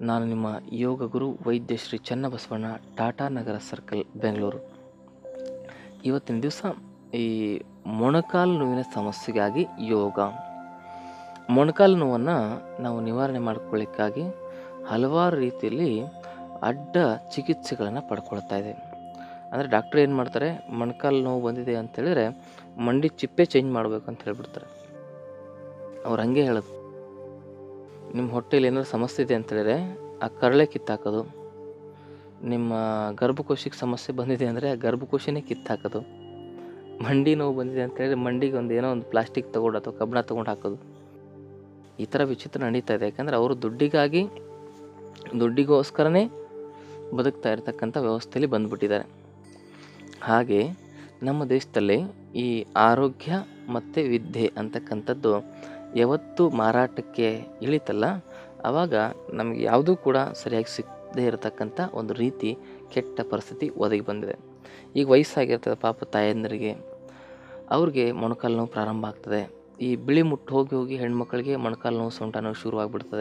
ನಾನು ನಿಮ್ಮ ಯೋಗ ಗುರು ವೈದ್ಯ ಶ್ರೀ ಚನ್ನಬಸವಣ್ಣ ಟಾಟಾ ನಗರ ಸರ್ಕಲ್ ಬೆಂಗಳೂರು ಇವತ್ತಿನ ದಿವಸ ಈ ಮೊಣಕಾಲು ನೋವಿನ ಸಮಸ್ಯೆಗಾಗಿ ಯೋಗ ಮೊಣಕಾಲು ನೋವನ್ನು ನಾವು ನಿವಾರಣೆ ಮಾಡ್ಕೊಳ್ಳಿಕ್ಕಾಗಿ ಹಲವಾರು ರೀತಿಯಲ್ಲಿ ಅಡ್ಡ ಚಿಕಿತ್ಸೆಗಳನ್ನು ಪಡ್ಕೊಳ್ತಾ ಇದ್ದೇವೆ ಅಂದರೆ ಡಾಕ್ಟ್ರ್ ಏನು ಮಾಡ್ತಾರೆ ಮೊಣಕಾಲು ನೋವು ಬಂದಿದೆ ಅಂತೇಳಿದ್ರೆ ಮಂಡಿ ಚಿಪ್ಪೆ ಚೇಂಜ್ ಮಾಡಬೇಕು ಅಂತ ಹೇಳ್ಬಿಡ್ತಾರೆ ಅವ್ರು ಹಾಗೆ ಹೇಳೋದು ನಿಮ್ಮ ಹೊಟ್ಟೆಯಲ್ಲಿ ಏನಾದ್ರು ಸಮಸ್ಯೆ ಇದೆ ಅಂತೇಳಿದ್ರೆ ಆ ಕರಳೆ ಕಿತ್ತಾಕೋದು ನಿಮ್ಮ ಗರ್ಭಕೋಶಕ್ಕೆ ಸಮಸ್ಯೆ ಬಂದಿದೆ ಅಂದರೆ ಆ ಗರ್ಭಕೋಶನೇ ಕಿತ್ತಾಕೋದು ಮಂಡಿ ನೋವು ಬಂದಿದೆ ಅಂತ ಹೇಳಿದ್ರೆ ಮಂಡಿಗೆ ಒಂದು ಏನೋ ಒಂದು ಪ್ಲಾಸ್ಟಿಕ್ ತೊಗೊಂಡು ಅಥವಾ ಕಬ್ಬಣ ತೊಗೊಂಡು ಹಾಕೋದು ಈ ಥರ ವಿಚಿತ್ರ ನಡೀತಾ ಇದೆ ಯಾಕಂದರೆ ಅವರು ದುಡ್ಡಿಗಾಗಿ ದುಡ್ಡಿಗೋಸ್ಕರನೇ ಬದುಕ್ತಾ ಇರತಕ್ಕಂಥ ವ್ಯವಸ್ಥೆಯಲ್ಲಿ ಬಂದುಬಿಟ್ಟಿದ್ದಾರೆ ಹಾಗೆ ನಮ್ಮ ದೇಶದಲ್ಲಿ ಈ ಆರೋಗ್ಯ ಮತ್ತು ವಿದ್ಯೆ ಅಂತಕ್ಕಂಥದ್ದು ಯಾವತ್ತು ಮಾರಾಟಕ್ಕೆ ಇಳಿತಲ್ಲ ಆವಾಗ ನಮಗೆ ಯಾವುದೂ ಕೂಡ ಸರಿಯಾಗಿ ಸಿಗದೇ ಇರತಕ್ಕಂಥ ಒಂದು ರೀತಿ ಕೆಟ್ಟ ಪರಿಸ್ಥಿತಿ ಒದಗಿ ಬಂದಿದೆ ಈಗ ವಯಸ್ಸಾಗಿರ್ತದೆ ಪಾಪ ತಾಯಂದರಿಗೆ ಅವ್ರಿಗೆ ಮೊಣಕಾಲು ನೋವು ಪ್ರಾರಂಭ ಆಗ್ತದೆ ಈ ಬಿಳಿ ಮುಟ್ಟು ಹೋಗಿ ಹೋಗಿ ಹೆಣ್ಮಕ್ಳಿಗೆ ಮೊಣಕಾಲು ನೋವು ಸೊಂಟ ನೋವು ಶುರುವಾಗ್ಬಿಡ್ತದೆ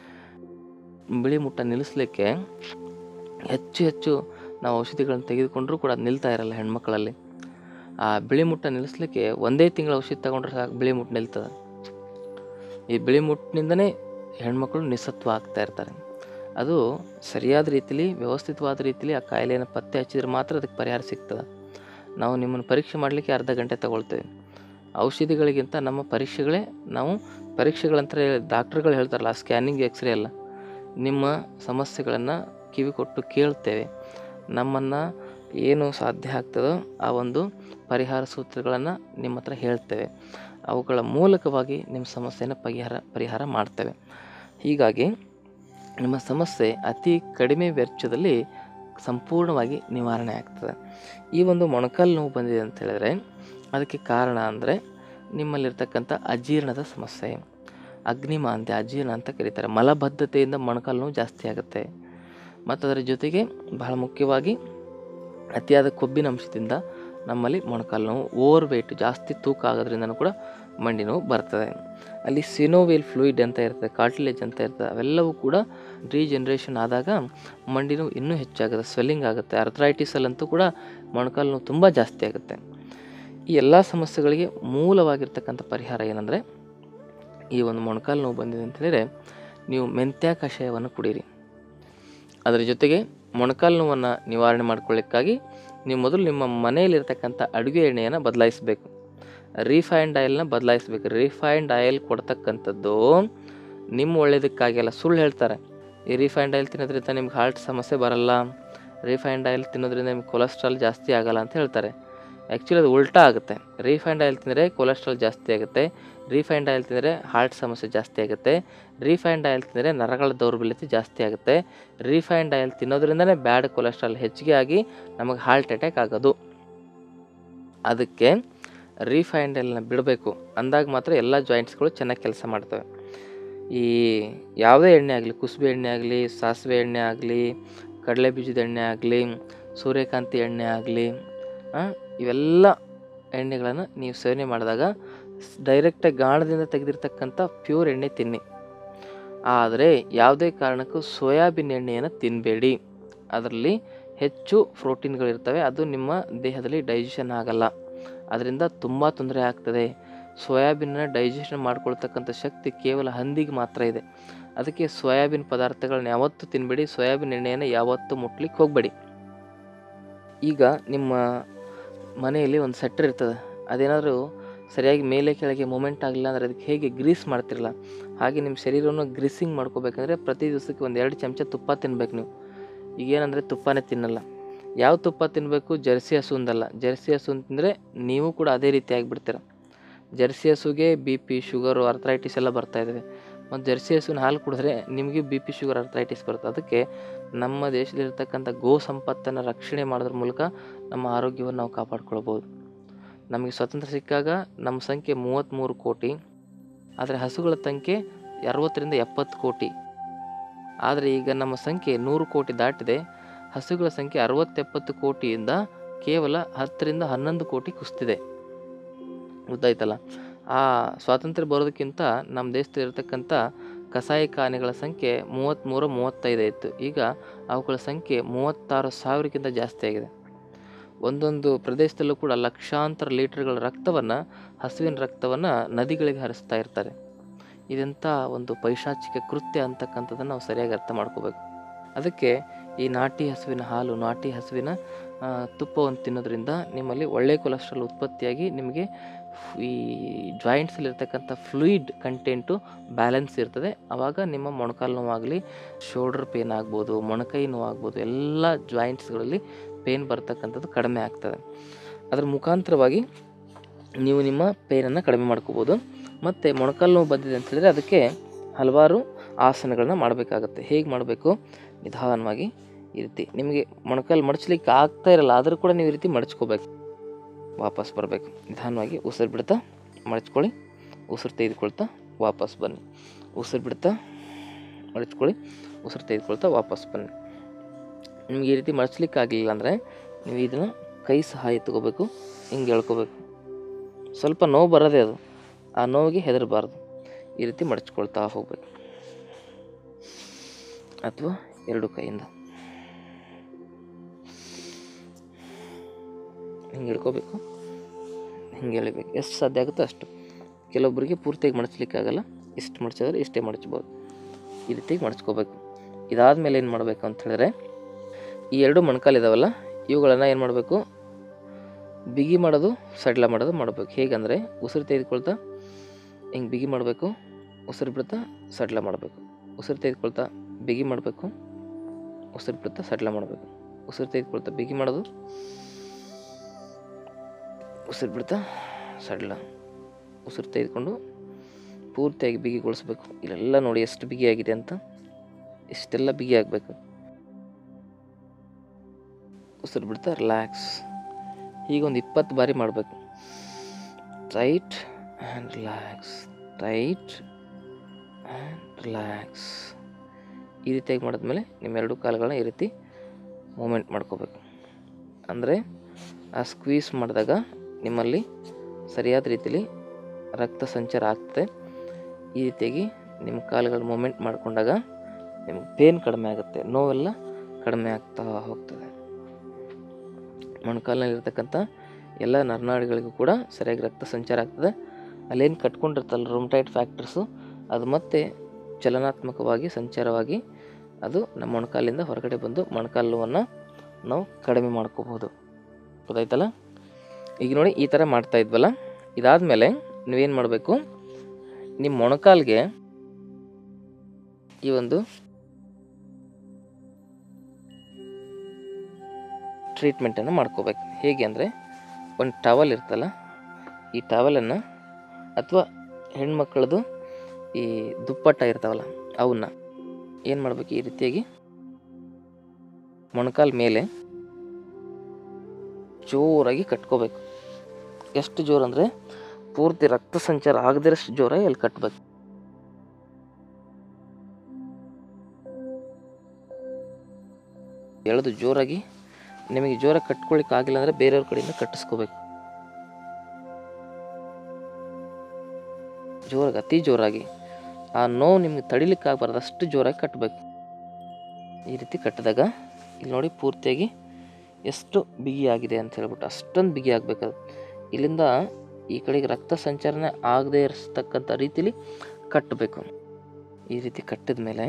ಬಿಳಿ ಮುಟ್ಟ ನಿಲ್ಲಿಸ್ಲಿಕ್ಕೆ ಹೆಚ್ಚು ಹೆಚ್ಚು ನಾವು ಔಷಧಿಗಳನ್ನು ತೆಗೆದುಕೊಂಡ್ರೂ ಕೂಡ ಅದು ನಿಲ್ತಾ ಇರಲ್ಲ ಹೆಣ್ಮಕ್ಳಲ್ಲಿ ಆ ಬಿಳಿ ಮುಟ್ಟ ನಿಲ್ಲಿಸ್ಲಿಕ್ಕೆ ಒಂದೇ ತಿಂಗಳ ಔಷಧಿ ತಗೊಂಡ್ರೆ ಸಾಕು ಬಿಳಿ ಮುಟ್ಟು ನಿಲ್ತದೆ ಈ ಬಿಳಿ ಮುಟ್ಟಿನಿಂದನೇ ಹೆಣ್ಮಕ್ಳು ನಿಸ್ಸತ್ವ ಆಗ್ತಾ ಇರ್ತಾರೆ ಅದು ಸರಿಯಾದ ರೀತಿಲಿ ವ್ಯವಸ್ಥಿತವಾದ ರೀತಿಲಿ ಆ ಕಾಯಿಲೆಯನ್ನು ಪತ್ತೆ ಹಚ್ಚಿದ್ರೆ ಮಾತ್ರ ಅದಕ್ಕೆ ಪರಿಹಾರ ಸಿಗ್ತದೆ ನಾವು ನಿಮ್ಮನ್ನು ಪರೀಕ್ಷೆ ಮಾಡಲಿಕ್ಕೆ ಅರ್ಧ ಗಂಟೆ ತಗೊಳ್ತೇವೆ ಔಷಧಿಗಳಿಗಿಂತ ನಮ್ಮ ಪರೀಕ್ಷೆಗಳೇ ನಾವು ಪರೀಕ್ಷೆಗಳಂತ ಡಾಕ್ಟ್ರುಗಳು ಹೇಳ್ತಾರಲ್ಲ ಸ್ಕ್ಯಾನಿಂಗ್ ಎಕ್ಸ್ರೇ ಅಲ್ಲ ನಿಮ್ಮ ಸಮಸ್ಯೆಗಳನ್ನು ಕಿವಿ ಕೊಟ್ಟು ಕೇಳ್ತೇವೆ ನಮ್ಮನ್ನು ಏನು ಸಾಧ್ಯ ಆಗ್ತದೋ ಆ ಒಂದು ಪರಿಹಾರ ಸೂತ್ರಗಳನ್ನು ನಿಮ್ಮ ಹತ್ರ ಹೇಳ್ತೇವೆ ಅವುಗಳ ಮೂಲಕವಾಗಿ ನಿಮ್ಮ ಸಮಸ್ಯೆನ ಪರಿಹಾರ ಪರಿಹಾರ ಮಾಡ್ತೇವೆ ಹೀಗಾಗಿ ನಿಮ್ಮ ಸಮಸ್ಯೆ ಅತಿ ಕಡಿಮೆ ವೆಚ್ಚದಲ್ಲಿ ಸಂಪೂರ್ಣವಾಗಿ ನಿವಾರಣೆ ಆಗ್ತದೆ ಈ ಒಂದು ಮೊಣಕಾಲು ನೋವು ಬಂದಿದೆ ಅಂತ ಹೇಳಿದ್ರೆ ಅದಕ್ಕೆ ಕಾರಣ ಅಂದರೆ ನಿಮ್ಮಲ್ಲಿರ್ತಕ್ಕಂಥ ಅಜೀರ್ಣದ ಸಮಸ್ಯೆ ಅಗ್ನಿಮಾಂದ್ಯ ಅಜೀರ್ಣ ಅಂತ ಕರೀತಾರೆ ಮಲಬದ್ಧತೆಯಿಂದ ಮೊಣಕಾಲು ನೋವು ಜಾಸ್ತಿ ಆಗುತ್ತೆ ಮತ್ತು ಅದರ ಜೊತೆಗೆ ಬಹಳ ಮುಖ್ಯವಾಗಿ ಅತಿಯಾದ ಕೊಬ್ಬಿನ ಅಂಶದಿಂದ ನಮ್ಮಲ್ಲಿ ಮೊಣಕಾಲು ನೋವು ಓವರ್ ವೆಯ್ಟ್ ಜಾಸ್ತಿ ತೂಕ ಆಗೋದ್ರಿಂದನೂ ಕೂಡ ಮಂಡಿ ನೋವು ಬರ್ತದೆ ಅಲ್ಲಿ ಸಿನೋವೇಲ್ ಫ್ಲೂಯಿಡ್ ಅಂತ ಇರ್ತದೆ ಕಾರ್ಟಿಲೇಜ್ ಅಂತ ಇರ್ತದೆ ಅವೆಲ್ಲವೂ ಕೂಡ ರೀಜನ್ರೇಷನ್ ಆದಾಗ ಮಂಡಿ ನೋವು ಇನ್ನೂ ಹೆಚ್ಚಾಗುತ್ತೆ ಸ್ವೆಲ್ಲಿಂಗ್ ಆಗುತ್ತೆ ಅರ್ಥರೈಟಿಸಲ್ಲಂತೂ ಕೂಡ ಮೊಣಕಾಲು ನೋವು ತುಂಬ ಜಾಸ್ತಿ ಆಗುತ್ತೆ ಈ ಎಲ್ಲ ಸಮಸ್ಯೆಗಳಿಗೆ ಮೂಲವಾಗಿರ್ತಕ್ಕಂಥ ಪರಿಹಾರ ಏನಂದರೆ ಈ ಒಂದು ಮೊಣಕಾಲು ನೋವು ಬಂದಿದೆ ಅಂತ ಹೇಳಿದರೆ ನೀವು ಮೆಂತ್ಯ ಕಷಾಯವನ್ನು ಕುಡೀರಿ ಅದರ ಜೊತೆಗೆ ಮೊಣಕಾಲು ನೋವನ್ನು ನಿವಾರಣೆ ಮಾಡ್ಕೊಳ್ಳಿಕ್ಕಾಗಿ ನೀವು ಮೊದಲು ನಿಮ್ಮ ಮನೆಯಲ್ಲಿರ್ತಕ್ಕಂಥ ಅಡುಗೆ ಎಣ್ಣೆಯನ್ನು ಬದಲಾಯಿಸಬೇಕು ರಿಫೈನ್ಡ್ ಆಯಿಲ್ನ ಬದಲಾಯಿಸಬೇಕು ರಿಫೈನ್ಡ್ ಆಯಿಲ್ ಕೊಡ್ತಕ್ಕಂಥದ್ದು ನಿಮ್ಮ ಒಳ್ಳೇದಕ್ಕಾಗಿಲ್ಲ ಸುಳ್ಳು ಹೇಳ್ತಾರೆ ಈ ರಿಫೈನ್ಡ್ ಆಯಿಲ್ ತಿನ್ನೋದ್ರಿಂದ ನಿಮ್ಗೆ ಹಾರ್ಟ್ ಸಮಸ್ಯೆ ಬರಲ್ಲ ರಿಫೈನ್ಡ್ ಆಯಿಲ್ ತಿನ್ನೋದ್ರಿಂದ ನಿಮ್ಗೆ ಕೊಲೆಸ್ಟ್ರಾಲ್ ಜಾಸ್ತಿ ಆಗಲ್ಲ ಅಂತ ಹೇಳ್ತಾರೆ ಆ್ಯಕ್ಚುಲಿ ಅದು ಉಲ್ಟಾ ಆಗುತ್ತೆ ರಿಫೈನ್ಡ್ ಆಯಿಲ್ ತಿಂದರೆ ಕೊಲೆಸ್ಟ್ರಾಲ್ ಜಾಸ್ತಿ ಆಗುತ್ತೆ ರಿಫೈನ್ಡ್ ಆಯಿಲ್ ತಿಂದರೆ ಹಾರ್ಟ್ ಸಮಸ್ಯೆ ಜಾಸ್ತಿ ಆಗುತ್ತೆ ರಿಫೈನ್ಡ್ ಆಯಿಲ್ ತಿಂದರೆ ನರಗಳ ದೌರ್ಬಲ್ಯತೆ ಜಾಸ್ತಿ ಆಗುತ್ತೆ ರಿಫೈನ್ಡ್ ಆಯಿಲ್ ತಿನ್ನೋದ್ರಿಂದನೇ ಬ್ಯಾಡ್ ಕೊಲೆಸ್ಟ್ರಾಲ್ ಹೆಚ್ಚಿಗೆ ಆಗಿ ನಮಗೆ ಹಾರ್ಟ್ ಅಟ್ಯಾಕ್ ಆಗೋದು ಅದಕ್ಕೆ ರಿಫೈನ್ಡ್ ಆಯಿಲ್ನ ಬಿಡಬೇಕು ಅಂದಾಗ ಮಾತ್ರ ಎಲ್ಲ ಜಾಯಿಂಟ್ಸ್ಗಳು ಚೆನ್ನಾಗಿ ಕೆಲಸ ಮಾಡ್ತವೆ ಈ ಯಾವುದೇ ಎಣ್ಣೆ ಆಗಲಿ ಕುಸುಬೆ ಎಣ್ಣೆ ಆಗಲಿ ಸಾಸಿವೆ ಎಣ್ಣೆ ಆಗಲಿ ಕಡಲೆ ಬೀಜದ ಎಣ್ಣೆ ಆಗಲಿ ಸೂರ್ಯಕಾಂತಿ ಎಣ್ಣೆ ಆಗಲಿ ಇವೆಲ್ಲ ಎಣ್ಣೆಗಳನ್ನು ನೀವು ಸೇವನೆ ಮಾಡಿದಾಗ ಡೈರೆಕ್ಟಾಗಿ ಗಾಣದಿಂದ ತೆಗೆದಿರ್ತಕ್ಕಂಥ ಪ್ಯೂರ್ ಎಣ್ಣೆ ತಿನ್ನಿ ಆದರೆ ಯಾವುದೇ ಕಾರಣಕ್ಕೂ ಸೋಯಾಬೀನ್ ಎಣ್ಣೆಯನ್ನು ತಿನ್ನಬೇಡಿ ಅದರಲ್ಲಿ ಹೆಚ್ಚು ಪ್ರೋಟೀನ್ಗಳಿರ್ತವೆ ಅದು ನಿಮ್ಮ ದೇಹದಲ್ಲಿ ಡೈಜೆಷನ್ ಆಗಲ್ಲ ಅದರಿಂದ ತುಂಬ ತೊಂದರೆ ಆಗ್ತದೆ ಸೋಯಾಬೀನನ್ನ ಡೈಜೆಷನ್ ಮಾಡ್ಕೊಳ್ತಕ್ಕಂಥ ಶಕ್ತಿ ಕೇವಲ ಹಂದಿಗೆ ಮಾತ್ರ ಇದೆ ಅದಕ್ಕೆ ಸೋಯಾಬೀನ್ ಪದಾರ್ಥಗಳನ್ನ ಯಾವತ್ತೂ ತಿನ್ನಬೇಡಿ ಸೋಯಾಬೀನ್ ಎಣ್ಣೆಯನ್ನು ಯಾವತ್ತೂ ಮುಟ್ಲಿಕ್ಕೆ ಹೋಗಬೇಡಿ ಈಗ ನಿಮ್ಮ ಮನೆಯಲ್ಲಿ ಒಂದು ಸೆಟ್ರ್ ಇರ್ತದೆ ಅದೇನಾದರೂ ಸರಿಯಾಗಿ ಮೇಲೆ ಕೆಳಗೆ ಮೂಮೆಂಟ್ ಆಗಲಿಲ್ಲ ಅಂದರೆ ಅದಕ್ಕೆ ಹೇಗೆ ಗ್ರೀಸ್ ಮಾಡ್ತಿರಲ್ಲ ಹಾಗೆ ನಿಮ್ಮ ಶರೀರವನ್ನು ಗ್ರೀಸಿಂಗ್ ಮಾಡ್ಕೋಬೇಕಂದ್ರೆ ಪ್ರತಿ ದಿವಸಕ್ಕೆ ಒಂದು ಎರಡು ಚಮಚ ತುಪ್ಪ ತಿನ್ಬೇಕು ನೀವು ಈಗೇನಂದರೆ ತುಪ್ಪನೇ ತಿನ್ನಲ್ಲ ಯಾವ ತುಪ್ಪ ತಿನ್ನಬೇಕು ಜರ್ಸಿ ಹಸುಂದಲ್ಲ ಜರ್ಸಿ ಹಸು ಅಂತಂದರೆ ನೀವು ಕೂಡ ಅದೇ ರೀತಿ ಆಗಿಬಿಡ್ತೀರ ಜರ್ಸಿ ಹಸುಗೆ ಬಿ ಪಿ ಶುಗರು ಅರ್ಥರೈಟಿಸ್ ಎಲ್ಲ ಬರ್ತಾ ಇದ್ದಾವೆ ಮತ್ತು ಜರ್ಸಿ ಹಸುವಿನ ಹಾಲು ಕುಡಿದ್ರೆ ನಿಮಗೆ ಬಿ ಪಿ ಶುಗರ್ ಅರ್ಥರೈಟಿಸ್ ಬರುತ್ತೆ ಅದಕ್ಕೆ ನಮ್ಮ ದೇಶದಲ್ಲಿರ್ತಕ್ಕಂಥ ಗೋ ಸಂಪತ್ತನ್ನು ರಕ್ಷಣೆ ಮಾಡೋದ್ರ ಮೂಲಕ ನಮ್ಮ ಆರೋಗ್ಯವನ್ನು ನಾವು ಕಾಪಾಡ್ಕೊಳ್ಬೋದು ನಮಗೆ ಸ್ವತಂತ್ರ ಸಿಕ್ಕಾಗ ನಮ್ಮ ಸಂಖ್ಯೆ ಮೂವತ್ತ್ಮೂರು ಕೋಟಿ ಆದರೆ ಹಸುಗಳ ಸಂಖ್ಯೆ ಅರವತ್ತರಿಂದ ಎಪ್ಪತ್ತು ಕೋಟಿ ಆದರೆ ಈಗ ನಮ್ಮ ಸಂಖ್ಯೆ ನೂರು ಕೋಟಿ ದಾಟಿದೆ ಹಸುಗಳ ಸಂಖ್ಯೆ ಅರವತ್ತೆಪ್ಪತ್ತು ಕೋಟಿಯಿಂದ ಕೇವಲ ಹತ್ತರಿಂದ ಹನ್ನೊಂದು ಕೋಟಿ ಕುಸ್ತಿದೆ ಗೊತ್ತಾಯ್ತಲ್ಲ ಆ ಸ್ವಾತಂತ್ರ್ಯ ಬರೋದಕ್ಕಿಂತ ನಮ್ಮ ದೇಶದಲ್ಲಿರ್ತಕ್ಕಂಥ ಕಸಾಯಿಖಾನೆಗಳ ಸಂಖ್ಯೆ ಮೂವತ್ತ್ಮೂರು ಮೂವತ್ತೈದು ಇತ್ತು ಈಗ ಅವುಗಳ ಸಂಖ್ಯೆ ಮೂವತ್ತಾರು ಸಾವಿರಕ್ಕಿಂತ ಜಾಸ್ತಿ ಆಗಿದೆ ಒಂದೊಂದು ಪ್ರದೇಶದಲ್ಲೂ ಕೂಡ ಲಕ್ಷಾಂತರ ಲೀಟರ್ಗಳ ರಕ್ತವನ್ನು ಹಸುವಿನ ರಕ್ತವನ್ನು ನದಿಗಳಿಗೆ ಹರಿಸ್ತಾ ಇರ್ತಾರೆ ಇದೆಂಥ ಒಂದು ಪೈಶಾಚಿಕ ಕೃತ್ಯ ಅಂತಕ್ಕಂಥದ್ದನ್ನು ನಾವು ಸರಿಯಾಗಿ ಅರ್ಥ ಮಾಡ್ಕೋಬೇಕು ಅದಕ್ಕೆ ಈ ನಾಟಿ ಹಸುವಿನ ಹಾಲು ನಾಟಿ ಹಸುವಿನ ಆ, ತುಪ್ಪವನ್ನು ತಿನ್ನೋದ್ರಿಂದ ನಿಮ್ಮಲ್ಲಿ ಒಳ್ಳೆಯ ಕೊಲೆಸ್ಟ್ರಾಲ್ ಉತ್ಪತ್ತಿಯಾಗಿ ನಿಮಗೆ ಫ್- ಈ ಜಾಯಿಂಟ್ಸಲ್ಲಿರ್ತಕ್ಕಂಥ ಫ್ಲೂಯಿಡ್ ಕಂಟೆಂಟು ಬ್ಯಾಲೆನ್ಸ್ ಇರ್ತದೆ ಆವಾಗ ನಿಮ್ಮ ಮೊಣಕಾಲು ನೋವಾಗಲಿ ಶೋಲ್ಡರ್ ಪೇನ್ ಆಗ್ಬೋದು ಮೊಣಕೈ ನೋವಾಗ್ಬೋದು ಎಲ್ಲ ಜಾಯಿಂಟ್ಸ್ಗಳಲ್ಲಿ ಪೇನ್ ಬರ್ತಕ್ಕಂಥದ್ದು ಕಡಿಮೆ ಆಗ್ತದೆ ಅದರ ಮುಖಾಂತರವಾಗಿ ನೀವು ನಿಮ್ಮ ಪೇನನ್ನು ಕಡಿಮೆ ಮಾಡ್ಕೋಬೋದು ಮತ್ತು ಮೊಣಕಾಲು ನೋವು ಬಂದಿದೆ ಅಂತ ಹೇಳಿದ್ರೆ ಅದಕ್ಕೆ ಹಲವಾರು ಆಸನಗಳನ್ನ ಮಾಡಬೇಕಾಗತ್ತೆ ಹೇಗೆ ಮಾಡಬೇಕು ನಿಧಾನವಾಗಿ ಈ ರೀತಿ ನಿಮಗೆ ಮೊಣಕಾಲು ಮಡಚಲಿಕ್ಕೆ ಆಗ್ತಾ ಇರಲ್ಲ ಆದರೂ ಕೂಡ ನೀವು ಈ ರೀತಿ ಮಡಚ್ಕೋಬೇಕು ವಾಪಸ್ ಬರಬೇಕು ನಿಧಾನವಾಗಿ ಉಸಿರು ಬಿಡ್ತಾ ಮಡಚ್ಕೊಳ್ಳಿ ಉಸಿರು ತೆಗೆದುಕೊಳ್ತಾ ವಾಪಸ್ ಬನ್ನಿ ಉಸಿರು ಬಿಡ್ತಾ ಮಡಚ್ಕೊಳ್ಳಿ ಉಸಿರು ತೆಗೆದುಕೊಳ್ತಾ ವಾಪಸ್ ಬನ್ನಿ ನಿಮ್ಗೆ ಈ ರೀತಿ ಮಡಚ್ಲಿಕ್ಕೆ ಆಗಲಿಲ್ಲ ಅಂದರೆ ನೀವು ಇದನ್ನು ಕೈ ಸಹಾಯ ತಗೋಬೇಕು ಹಿಂಗೆ ಎಳ್ಕೋಬೇಕು ಸ್ವಲ್ಪ ನೋವು ಬರೋದೇ ಅದು ಆ ನೋವಿಗೆ ಹೆದರಬಾರ್ದು ಈ ರೀತಿ ಮಡಚ್ಕೊಳ್ತಾ ಹೋಗ್ಬೇಕು ಅಥವಾ ಎರಡು ಕೈಯಿಂದ ಹಿಂಗೆ ಹಿಡ್ಕೋಬೇಕು ಹಿಂಗೆ ಎಳಿಬೇಕು ಎಷ್ಟು ಸಾಧ್ಯ ಆಗುತ್ತೋ ಅಷ್ಟು ಕೆಲವೊಬ್ಬರಿಗೆ ಪೂರ್ತಿಯಾಗಿ ಮಡಚ್ಲಿಕ್ಕೆ ಆಗಲ್ಲ ಇಷ್ಟು ಮಡಚಿದ್ರೆ ಇಷ್ಟೇ ಮಡಚ್ಬೋದು ಈ ರೀತಿಯಾಗಿ ಮಡಚ್ಕೋಬೇಕು ಇದಾದಮೇಲೆ ಏನು ಮಾಡಬೇಕು ಅಂತ ಹೇಳಿದ್ರೆ ಈ ಎರಡು ಮೊಣಕಾಲು ಇದಾವಲ್ಲ ಇವುಗಳನ್ನು ಏನು ಮಾಡಬೇಕು ಬಿಗಿ ಮಾಡೋದು ಸಡ್ಲ ಮಾಡೋದು ಮಾಡಬೇಕು ಹೇಗಂದರೆ ಉಸಿರು ತೆಗೆದುಕೊಳ್ತಾ ಹಿಂಗೆ ಬಿಗಿ ಮಾಡಬೇಕು ಉಸಿರು ಬಿಡ್ತಾ ಸಡ್ಲ ಮಾಡಬೇಕು ಉಸಿರು ತೆಗೆದುಕೊಳ್ತಾ ಬಿಗಿ ಮಾಡಬೇಕು ಉಸಿರು ಬಿಡ್ತಾ ಸಡ್ಲ ಮಾಡಬೇಕು ಉಸಿರು ತೆಗೆದುಕೊಳ್ತಾ ಬಿಗಿ ಮಾಡೋದು ಉಸಿರು ಬಿಡ್ತಾ ಸಡ್ಲ ಉಸಿರು ತೆಗೆದುಕೊಂಡು ಪೂರ್ತಿಯಾಗಿ ಬಿಗಿಗೊಳಿಸ್ಬೇಕು ಇಲ್ಲೆಲ್ಲ ನೋಡಿ ಎಷ್ಟು ಬಿಗಿಯಾಗಿದೆ ಅಂತ ಇಷ್ಟೆಲ್ಲ ಬಿಗಿ ಆಗಬೇಕು ಉಸಿರು ಬಿಡ್ತಾ ರಿಲ್ಯಾಕ್ಸ್ ಹೀಗೊಂದು ಇಪ್ಪತ್ತು ಬಾರಿ ಮಾಡಬೇಕು tight and relax tight and relax ಈ ರೀತಿಯಾಗಿ ಮಾಡಿದ್ಮೇಲೆ ನಿಮ್ಮೆರಡು ಕಾಲುಗಳನ್ನ ಈ ರೀತಿ ಮೂಮೆಂಟ್ ಮಾಡ್ಕೋಬೇಕು ಅಂದರೆ ಆ ಸ್ಕ್ವೀಸ್ ಮಾಡಿದಾಗ ನಿಮ್ಮಲ್ಲಿ ಸರಿಯಾದ ರೀತಿಲಿ ರಕ್ತ ಸಂಚಾರ ಆಗ್ತದೆ ಈ ರೀತಿಯಾಗಿ ನಿಮ್ಮ ಕಾಲುಗಳ ಮೂಮೆಂಟ್ ಮಾಡಿಕೊಂಡಾಗ ನಿಮ್ಗೆ ಪೇನ್ ಕಡಿಮೆ ಆಗುತ್ತೆ ನೋವೆಲ್ಲ ಕಡಿಮೆ ಆಗ್ತಾ ಹೋಗ್ತದೆ ಮೊಣಕಾಲಿನಲ್ಲಿರ್ತಕ್ಕಂಥ ಎಲ್ಲ ನರನಾಡಿಗಳಿಗೂ ಕೂಡ ಸರಿಯಾಗಿ ರಕ್ತ ಸಂಚಾರ ಆಗ್ತದೆ ಅಲ್ಲೇನು ಕಟ್ಕೊಂಡಿರ್ತಲ್ಲ ರೂಮ್ಟೈಟ್ ಫ್ಯಾಕ್ಟರ್ಸು ಅದು ಮತ್ತೆ ಚಲನಾತ್ಮಕವಾಗಿ ಸಂಚಾರವಾಗಿ ಅದು ನಮ್ಮ ಮೊಣಕಾಲಿಂದ ಹೊರಗಡೆ ಬಂದು ಮೊಣಕಾಲು ನೋವನ್ನು ನಾವು ಕಡಿಮೆ ಮಾಡ್ಕೋಬೋದು ಗೊತ್ತಾಯ್ತಲ್ಲ ಈಗ ನೋಡಿ ಈ ಥರ ಮಾಡ್ತಾ ಇದ್ವಲ್ಲ ಇದಾದಮೇಲೆ ನೀವೇನು ಮಾಡಬೇಕು ನಿಮ್ಮ ಮೊಣಕಾಲಿಗೆ ಈ ಒಂದು ಟ್ರೀಟ್ಮೆಂಟನ್ನು ಮಾಡ್ಕೋಬೇಕು ಹೇಗೆ ಅಂದರೆ ಒಂದು ಟವಲ್ ಇರ್ತಲ್ಲ ಈ ಟವಲನ್ನು ಅಥವಾ ಹೆಣ್ಮಕ್ಳದು ಈ ದುಪ್ಪಟ್ಟ ಇರ್ತಾವಲ್ಲ ಅವನ್ನ ಏನು ಮಾಡಬೇಕು ಈ ರೀತಿಯಾಗಿ ಮೊಣಕಾಲ ಮೇಲೆ ಜೋರಾಗಿ ಕಟ್ಕೋಬೇಕು ಎಷ್ಟು ಜೋರು ಅಂದರೆ ಪೂರ್ತಿ ರಕ್ತ ಸಂಚಾರ ಆಗದಿರಷ್ಟು ಜೋರಾಗಿ ಅಲ್ಲಿ ಕಟ್ಟಬೇಕು ಎಳೆದು ಜೋರಾಗಿ ನಿಮಗೆ ಜೋರಾಗಿ ಕಟ್ಕೊಳಿಕ್ಕೆ ಆಗಿಲ್ಲ ಅಂದರೆ ಬೇರೆಯವ್ರ ಕಡೆಯಿಂದ ಕಟ್ಟಿಸ್ಕೋಬೇಕು ಜೋರಾಗಿ ಅತಿ ಜೋರಾಗಿ ಆ ನೋವು ನಿಮಗೆ ತಡಿಲಿಕ್ಕೆ ಆಗಬಾರ್ದು ಅಷ್ಟು ಜೋರಾಗಿ ಕಟ್ಟಬೇಕು ಈ ರೀತಿ ಕಟ್ಟಿದಾಗ ಇಲ್ಲಿ ನೋಡಿ ಪೂರ್ತಿಯಾಗಿ ಎಷ್ಟು ಬಿಗಿ ಆಗಿದೆ ಅಂತ ಹೇಳ್ಬಿಟ್ಟು ಅಷ್ಟೊಂದು ಬಿಗಿ ಆಗಬೇಕದು ಇಲ್ಲಿಂದ ಈ ಕಡೆಗೆ ರಕ್ತ ಸಂಚಾರನೆ ಆಗದೇ ಇರಿಸ್ತಕ್ಕಂಥ ರೀತಿಲಿ ಕಟ್ಟಬೇಕು ಈ ರೀತಿ ಕಟ್ಟಿದ ಮೇಲೆ